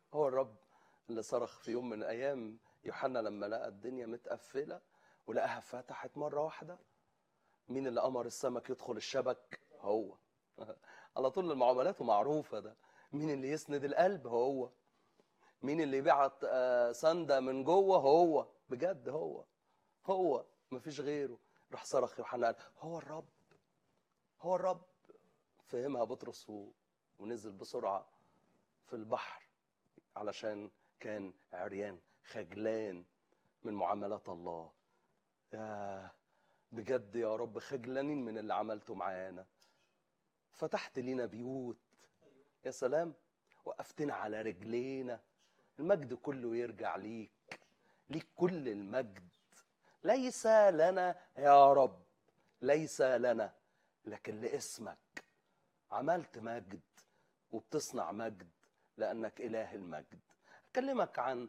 هو الرب اللي صرخ في يوم من الايام يوحنا لما لقى الدنيا متقفله ولقاها فتحت مره واحده مين اللي امر السمك يدخل الشبك هو على طول المعاملات معروفه ده مين اللي يسند القلب هو مين اللي يبعت آه، سنده من جوه هو بجد هو هو مفيش غيره راح صرخ يوحنا قال هو الرب هو الرب فهمها بطرس و- ونزل بسرعه في البحر علشان كان عريان خجلان من معاملات الله يا بجد يا رب خجلانين من اللي عملته معانا فتحت لينا بيوت يا سلام وقفتنا على رجلينا المجد كله يرجع ليك ليك كل المجد ليس لنا يا رب ليس لنا لكن لاسمك عملت مجد وبتصنع مجد لانك اله المجد اكلمك عن